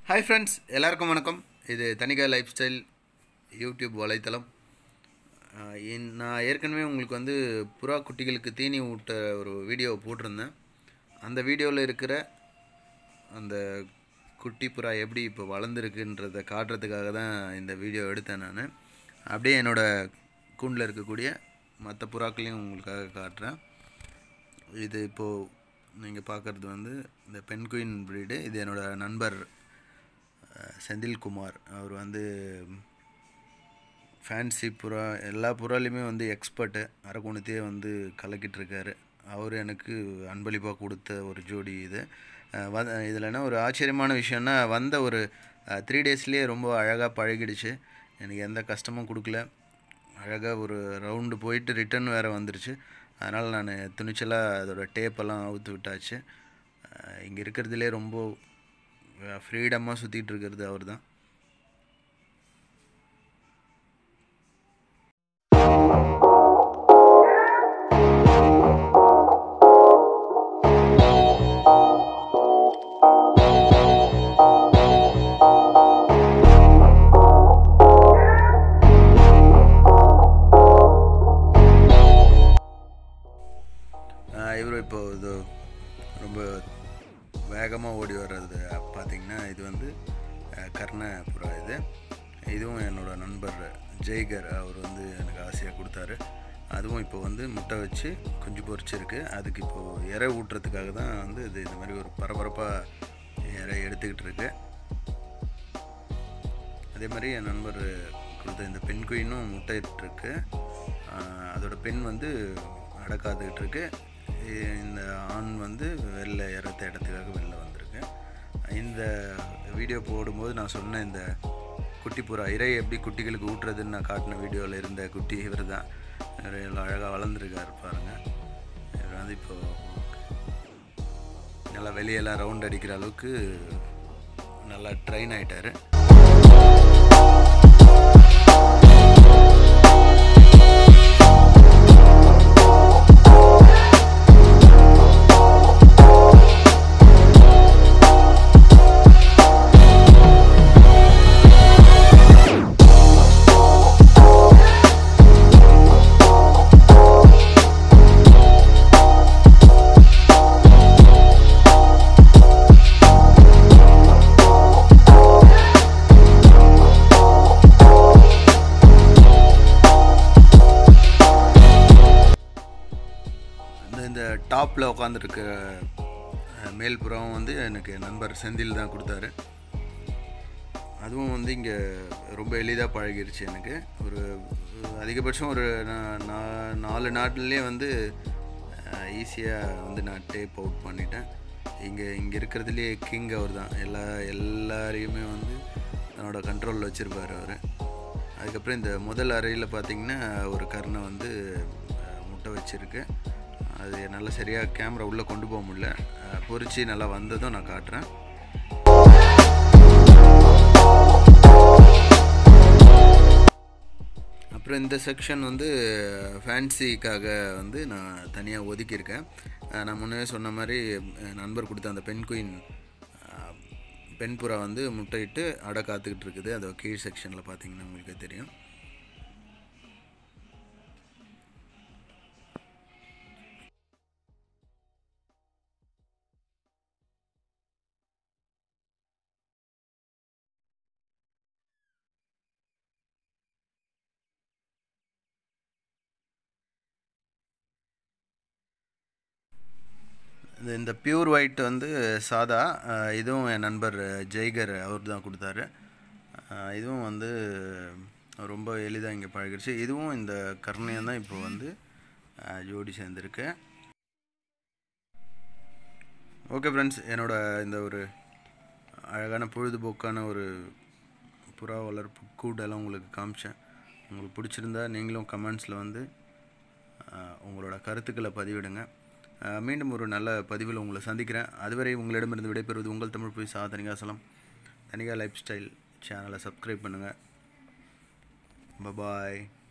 hi friends எல்லாருக்கும் வணக்கம் இது தனிகா லைஃப் ஸ்டைல் யூடியூப் வலைத்தளம் ஆஹ் இன்- நான் ஏற்கனவே உங்களுக்கு வந்து புறா குட்டிகளுக்கு தீனி ஊட்ட ஒரு வீடியோ போட்டிருந்தேன் அந்த வீடியோவில் இருக்கிற அந்த குட்டி புறா எப்படி இப்போ வளர்ந்துருக்குன்றதை காட்டுறதுக்காக தான் இந்த வீடியோ எடுத்தேன் நான் அப்படியே என்னோடய கூண்டில் இருக்கக்கூடிய மற்ற புறாக்களையும் உங்களுக்காக காட்டுறேன் இது இப்போது நீங்கள் பார்க்குறது வந்து இந்த பெண் குயின் ப்ரீடு இது என்னோடய நண்பர் அஹ், செந்தில்குமார் அவர் வந்து ஃபேன்சி புறா எல்லா புறாலையுமே வந்து எக்ஸ்பர்ட்டு அரக்கோணத்தையே வந்து கலக்கிட்டு இருக்காரு அவர் எனக்கு அன்பளிப்பாக கொடுத்த ஒரு ஜோடி இது அஹ், வ இதில் என்ன ஒரு ஆச்சரியமான விஷயம்னா வந்த ஒரு த்ரீ டேஸ்லேயே ரொம்ப அழகாக பழகிடுச்சு எனக்கு எந்த கஷ்டமும் கொடுக்கல அழகாக ஒரு ரவுண்டு போயிட்டு ரிட்டர்ன் வேறு வந்துருச்சு அதனால் நான் துணிச்சலாக அதோட டேப்பெல்லாம் அவுத்து விட்டாச்சு இங்கே இருக்கிறதுலே ரொம்ப ஃப்ரீடமாக சுற்றிட்டு இருக்கிறது அவர் தான் இவர் இப்போ இது ரொம்ப வேகமாக ஓடி வர்றது பார்த்தீங்கன்னா இது வந்து அஹ், கர்ண புறா இது இதுவும் என்னோட நண்பர் ஜெய்கர் அவர் வந்து எனக்கு ஆசையாக கொடுத்தாரு அதுவும் இப்போ வந்து முட்டை வச்சு குஞ்சு பொரிச்சிருக்கு அதுக்கு இப்போது இறை ஊட்டுறதுக்காக தான் வந்து இது இந்த மாதிரி ஒரு பரபரப்பாக இறை எடுத்துக்கிட்டு இருக்கு அதே மாதிரி என் நண்பர் கொடுத்த இந்த பெண் குயினும் முட்டையிட்டுருக்கு அதோட பெண் வந்து அடக்காத்துக்கிட்டு இருக்கு இ- இந்த ஆண் வந்து வெளில இறத்த இடத்துக்காக வெளில வந்திருக்கு இந்த வீடியோ போடும்போது நான் சொன்ன இந்த குட்டி புறா இறை எப்படி குட்டிகளுக்கு ஊட்டுறதுன்னு நான் காட்டின வீடியோவில் இருந்த குட்டி இவர் தான் இவர் எவ்வளோ அழகாக வளர்ந்துருக்காரு பாருங்கள் இவர் வந்து இப்போ நல்லா வெளியெல்லாம் ரவுண்ட் அடிக்கிற அளவுக்கு நல்லா ட்ரெயின் ஆயிட்டாரு இந்த இந்த டாப்பில் உட்காந்துருக்க மேல்புறம் வந்து எனக்கு என் நண்பர் செந்தில் தான் கொடுத்தாரு அதுவும் வந்து இங்கே ரொம்ப எளிதாக பழகிருச்சு எனக்கு ஒரு அதிகபட்சம் ஒரு நா- நா- நாலு நாட்டிலே வந்து ஈஸியாக வந்து நான் டேப் அவுட் பண்ணிட்டேன் இங்கே இங்கே இருக்கிறதுலே கிங் அவர் தான் எல்லா எல்லாரையுமே வந்து தன்னோட கண்ட்ரோலில் வச்சுருப்பார் அவர் அதுக்கப்புறம் இந்த முதல் அறையில் பார்த்தீங்கன்னா ஒரு கர்ணை வந்து அஹ், முட்டை வச்சுருக்கு அது நல்லா சரியாக கேமரா உள்ளே கொண்டு போக முடியல அஹ், பொரிச்சு நல்லா வந்ததும் நான் காட்டுறேன் அப்புறம் இந்த செக்ஷன் வந்து ஃபேன்சிக்காக வந்து நான் தனியாக ஒதுக்கியிருக்கேன் அஹ் நான் முன்னே சொன்ன மாதிரி அஹ் நண்பர் கொடுத்த அந்த பெண் குயின் அஹ், பெண் புறா வந்து முட்டையிட்டு அடை காத்துக்கிட்டு இருக்குது அது கீழ் செக்ஷனில் பார்த்தீங்கன்னா உங்களுக்கு தெரியும் இது இந்த பியூர் ஒயிட் வந்து சாதா அஹ் இதுவும் என் நண்பர் ஜெய்கர் அவர் தான் கொடுத்தாரு அஹ் இதுவும் வந்து ரொம்ப எளிதாக இங்கே பழகிடுச்சு இதுவும் இந்த கர்ணையம் தான் இப்போ வந்து அஹ் ஜோடி சேர்ந்துருக்கு ஓகே ஃப்ரெண்ட்ஸ் என்னோட இந்த ஒரு அழகான பொழுதுபோக்கான ஒரு புறா வளர்ப்பு கூடெல்லாம் உங்களுக்கு காமிச்சேன் உங்களுக்கு பிடிச்சிருந்தா நீங்களும் கமெண்ட்ஸில் வந்து அஹ், உங்களோட கருத்துக்களை பதிவிடுங்க அஹ், மீண்டும் ஒரு நல்ல பதிவில் உங்களை சந்திக்கிறேன் அதுவரை உங்களிடமிருந்து விடைபெறுவது உங்கள் தமிழ் போய் சா தனிகாசலம் தனிகா லைஃப் ஸ்டைல் சேனலை சப்ஸ்கிரைப் பண்ணுங்கள் பபாய்